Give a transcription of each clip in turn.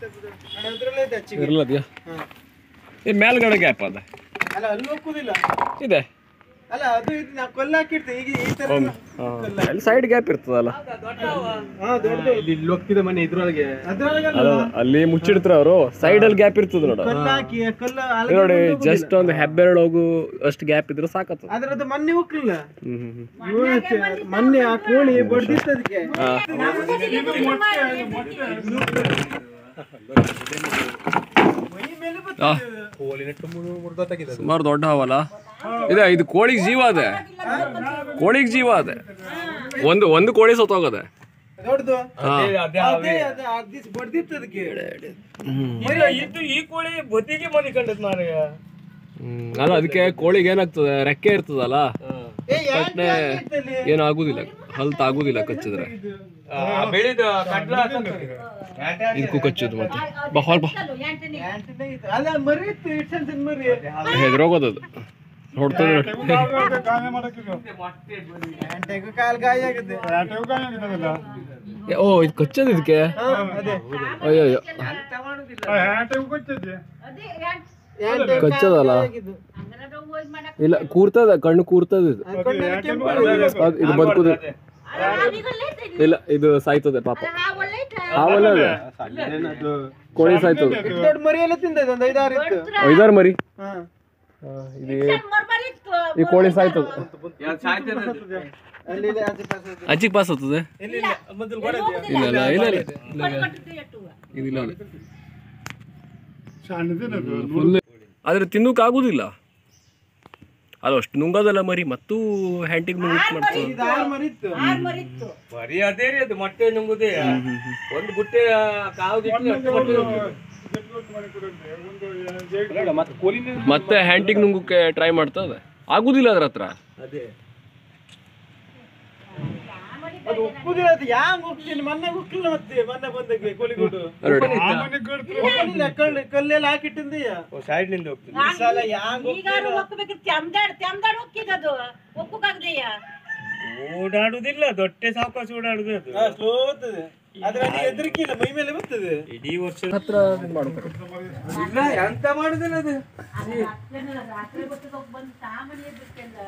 ಇರ್ಲದ್ಯಾ ಈ ಮೇಲ್ಗಡೆ ಗ್ಯಾಪ್ ಅದ ಅಲ್ಲ ಅಲ್ಲಿ ಹೋಗುದಿಲ್ಲ ಇದೆ ಅಲ್ಲ ಅದು ಇದು ನಾ ಕೊಲ್ಲ ಹಾಕಿರ್ತೇವೆ ಈಗ ಈ ತರ ಅಲ್ಲಿ ಸೈಡ್ ಗ್ಯಾಪ್ ಇರ್ತದಲ್ಲ ಹಾ ದೊಡ್ಡದು ಇಲ್ಲಿ ಹೋಗ್ತಿದ್ದ ಮನೆ ಇದ್ರೊಳಗೆ ಅದ್ರೊಳಗೆ ಅಲ್ಲ ಅಲ್ಲಿ ಮುಚ್ಚಿಡ್ತಾರ ಅವರು ಸೈಡ್ ಅಲ್ಲಿ ಗ್ಯಾಪ್ ಇರ್ತದ ನೋಡ ಕಲ್ಲ ಹಾಕಿ ಕಲ್ಲ ಈಗ ನೋಡಿ ಜಸ್ಟ್ ಒಂದು ಹೆಬ್ಬೆರಳು ಹೋಗು ಅಷ್ಟು ಗ್ಯಾಪ್ ಇದ್ರೆ ಸಾಕತ್ತದ ಅದ್ರದ್ದು ಮೊನ್ನೆ ಹೋಗ್ಲಿಲ್ಲ ಹ್ಮ್ ಹ್ಮ್ ಹ್ಮ್ ಇವ್ನು ಚ- ಮೊನ್ನೆ ಆ ಕೋಳಿ ಬಡ್ದಿತ್ತು ಅದಕ್ಕೆ ಹಾ. ಮೈ ಮೇಲೆ ಆ, ಮುರ್ದತ್ತಾಗಿದೆ ಸುಮಾರು ದೊಡ್ಡ ಹಾವಲ್ಲ ಇದೆ ಇದು ಕೋಳಿಗೆ ಜೀವ ಅದೆ ಕೋಳಿಗೆ ಜೀವ ಅದೆ ಒಂದು ಒಂದು ಕೋಳಿ ಸತ್ತೋಗದೆ ದೊಡ್ಡದು ಹಾ. ಅದೇ ಅದೇ ಅದ್ ದಿವ್ಸ ಬಡ್ದಿತ್ತು ಅದಕ್ಕೆ ಇದು ಈ ಕೋಳಿ ಬದಿಗೆ ಮನೆ ಕಂಡದ್ ಮಾರಾಯ ಹ್ಮ್. ಅಲ್ಲ ಅದಕ್ಕೆ ಕೋಳಿಗೆ ಏನಾಗ್ತದೆ ರೆಕ್ಕೆ ಇರ್ತದಲ್ಲ ಏ ಪಟ್ನೆ ಏನು ಆಗುದಿಲ್ಲ ಹಲ್ತ್ ಆಗುದಿಲ್ಲ ಕಚ್ಚಿದ್ರೆ ಬೆಳಿದ ಕಡ್ಲ ಇದಕ್ಕೂ ಕಚ್ಚುದು ಮತ್ತೆ ಬಾ ಹೊರ ಬಾ ಆಂಟಿನೇ ಇತ್ತು. ಅಲ್ಲ ಮರಿ ಇತ್ತು ಇಟ್ಟು ಸಣ್ಣ ಸಣ್ಣ ಮರಿ ಹೆದ್ರೋಗೋದು ಅದು ನೋಡ್ತದೆ ನೋಡಿ ಆಂಟಿಗೂ ಕಾಲ್ ಗಾಯ ಆಗಿದೆ ಏ, ಓ ಇದು ಕಚ್ಚದ ಇದಕ್ಕೆ ಹಾ, ಅದೇ ಅಯ್ಯೋ ಅಯ್ಯೋ ಆಂಟಿ ಕಚ್ಚದಲ್ಲ ಇಲ್ಲ ಕೂರ್ತದ ಕಣ್ಣು ಕೂರ್ತದ ಇದು ಕಣ್ಣೆಲ್ಲ ಕೆಂಪು ಆಗಿದೆ. ಅದ್- ಇದು ಬದುಕುದು ಇಲ್ಲ ಇದು ಸಾಯ್ತದೆ ಪಾಪ ಹಾವಲ್ಲ ಅದೇ ಕೋಳಿ ಸಾಯ್ತದೆ ಇಷ್ಟು ದೊಡ್ಡ ಮರಿ ಎಲ್ಲ ತಿಂದದ ಒಂದು ಐದಾರು ಇತ್ತು ಐದಾರು ಮರಿ ಹಾ ಆ, ಇದು ಈ ಕೋಳಿ ಸಾಯ್ತದೆ ಅಲ್ಲಿ ಇಲ್ಲಿ ಆಚೆ ಪಾಸ್ ಆಯ್ತು. ಅಜ್ಜಿಗೆ ಪಾಸ್ ಆಗ್ತದೆ ಇಲ್ಲಿ ಇಲ್ಲ, ಮೊದಲು ಬರೋದು ಯಾರು? ಇಲ್ಲ ಇಲ್ಲ ಇಲ್ಲ ಇಲ್ಲ ಇಲ್ಲ ಇದಿಲ್ಲ ಫುಲ್ ಆದ್ರೆ ತಿನ್ನೋಕೆ ಆಗುದಿಲ್ಲ ಅದು ಅಷ್ಟು ನುಂಗೋದಲ್ಲ ಮರಿ ಮತ್ತು ಹ್ಯಾಂಟಿಗೆ ನುಂಗ್ ಮಾಡ್ತದೆ ಇದು ಆರು ಮರಿ ಇತ್ತು ಬರೀ ಅದೇ ರೀ ಅದು ಮೊಟ್ಟೆ ನುಂಗುದೇ ಒಂದು ಬುಟ್ಟೆ ಕಾವ್ದಿಟ್ಟು ಅಷ್ಟು ಮೊಟ್ಟೆ ನುಂಗುದು. ಅಲ್ಲ, ಮತ್ತೆ ಕೋಲಿನ ಮತ್ತೆ ಹ್ಯಾಂಟಿಗೆ ನುಂಗಕ್ಕೆ ಟ್ರೈ ಮಾಡ್ತದೆ ಆಗುದಿಲ್ಲ ಅದ್ರ ಹತ್ರ ಅದೇ ಅದು ಒಪ್ಪುದಿಲ್ಲ ಅದು ಯಾಂಗ್ ಹೋಗ್ತೀನಿ ಮೊನ್ನೆ ಹೋಗ್ಲಿಲ್ಲ ಮತ್ತೆ ಮೊನ್ನೆ ಬಂದಕ್ಕೆ ಕೋಳಿಗೋಡು ನೋಡಿ ಒಪ್ಪಲಿಲ್ಲ ಕಲ್ಲು ಕಲ್ಲೆಲ್ಲ ಹಾಕಿಟ್ಟಿಂದೀಯ ಸೈಡ್ ನಿಂದ ಹೋಗ್ತದೆ ಈ ಸಲ ಯಾಂಗ್ ಈಗಾರು ಹೋಗ್ಬೇಕು ತೆಮ್ದಾಡ್ ತೆಮ್ದಾಡ್ ಹೋಗ್ತಿದ್ದದು ಒಕ್ಕುಕಾಗ್ದೆಯ ಓಡಾಡುದಿಲ್ಲ ದೊಟ್ಟೆ ಸಾವಕಾಶ ಓಡಾಡುದು ಅದು ಸ್ಲೋ ಹೋಗ್ತದೆ ಅದ್ರಲ್ಲಿ ಹೆದರಿಕಿಲ್ಲ ಮೈ ಮೇಲೆ ಬರ್ತದೆ ಇಡೀ ವರ್ಷ ಹತ್ರ ಮಾಡ್ತಾರೆ ಇಲ್ಲ ಎಂತ ಮಾಡುದಿಲ್ಲ ಅದು ರಾತ್ರಿ ಗೊತ್ತಿಗೆ ಬಂದು ಸಾಮಾನ್ಯ ಬಿಟ್ಟೆಲ್ಲ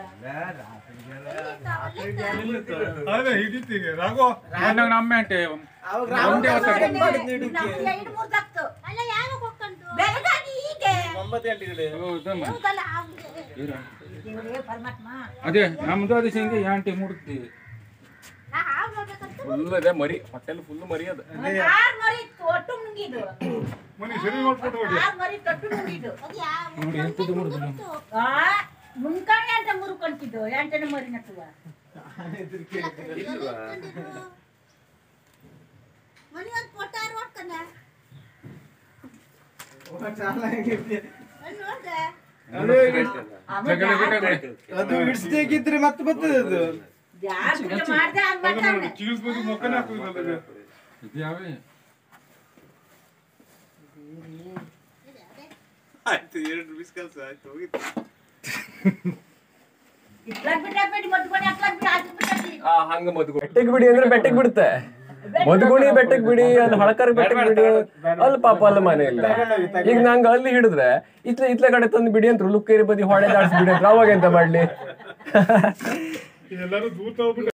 ಅವಾಗ ರಾಮ ಮಾಡಿದ್ನು ಇಡಕ್ಕೆ ಎರಡು ಮೂರು ದಕ್ತು ಅಲ್ಲ ಯಾರು ಹೋಗ್ಕಂತು ಬೆಳಗಾಗಿ ಹೀಗೆ ಒಂಬತ್ತು ಗಂಟೆಗಳೇ ಹೌದಲ್ಲ ದೇವರೇ ಪರಮಾತ್ಮ ಅದೇ ನಮ್ದು ಅದು ಹಿಂಗೆ ಯಾಂಟಿ ಮುಡ್ತೀವಿ ನಾ ಹಾವು ನೋಡ್ಬೇಕಂತ ಫುಲ್ ಇದೆ ಮರಿ ಹೊಟ್ಟೆಲ್ ಫುಲ್ ಮರಿ ಅದ ಆರ್ ಮರಿ ಇತ್ತು ಒಟ್ಟು ನುಂಗಿದ್ದು ಆರ್ ಮರಿ ತೊಟ್ಟು ನುಂಗಿದ್ದು ನೋಡಿ ಎಂತದ್ದು ಮುಡುದು ಆ ಮುಂಕಾಣಿ ಅಂತ ಮುರುಕೊಂತಿದ್ದು ಎಂಟನೇ ಮರಿ ನಟ್ಟುವ ಅದು ಹಿಡಿಸ್ಬೇಕಿದ್ರೆ ಮತ್ತೆ ಬರ್ತದೆ ಅದು ಯಾರು ಪೂಜೆ ಮಾಡ್ದೆ ಹಂಗ್ ಬರ್ತಾವ್ನೆ ಇದು ಯಾವೇ ಇಟ್ಲಾಗ್ ಬಿಟ್ಟಾಕ್ಬೇಡಿ ಮದ್ದು ಬಡಿ ಹಾಕ್ಲಾಗ್ ಬಿಡಿ ಹಾಕಿ ಬಿಟ್ಟಾಕಿ ಹಂಗ ಮದ್ಗುಣಿ ಬೆಟ್ಟಕ್ಕೆ ಬಿಡಿ ಅಂದ್ರೆ ಬೆಟ್ಟಕ್ಕೆ ಬಿಡುತ್ತೆ ಮದ್ಗುಣಿ ಬೆಟ್ಟಕ್ಕೆ ಬಿಡಿ ಅಲ್ಲಿ ಹಳಕರ್ ಬೆಟ್ಟಕ್ಕೆ ಬಿಡಿ ಅಲ್ಲಿ ಪಾಪ ಅಲ್ಲಿ ಮನೆ ಇಲ್ಲ ಈಗ ನಂಗೆ ಅಲ್ಲಿ ಹಿಡಿದ್ರೆ ಇತ್ಲೆ ಇತ್ಲೆ ಕಡೆ ತಂದು ಬಿಡಿ ಅಂತ ಲುಕ್ಕೇರಿ ಬದಿ ಹೊಡೆ ದಾಡ್ಸಿ ಬಿಡಿ ಅಂತ ಅವಾಗ ಎಂತ ಮಾಡ್ಲಿ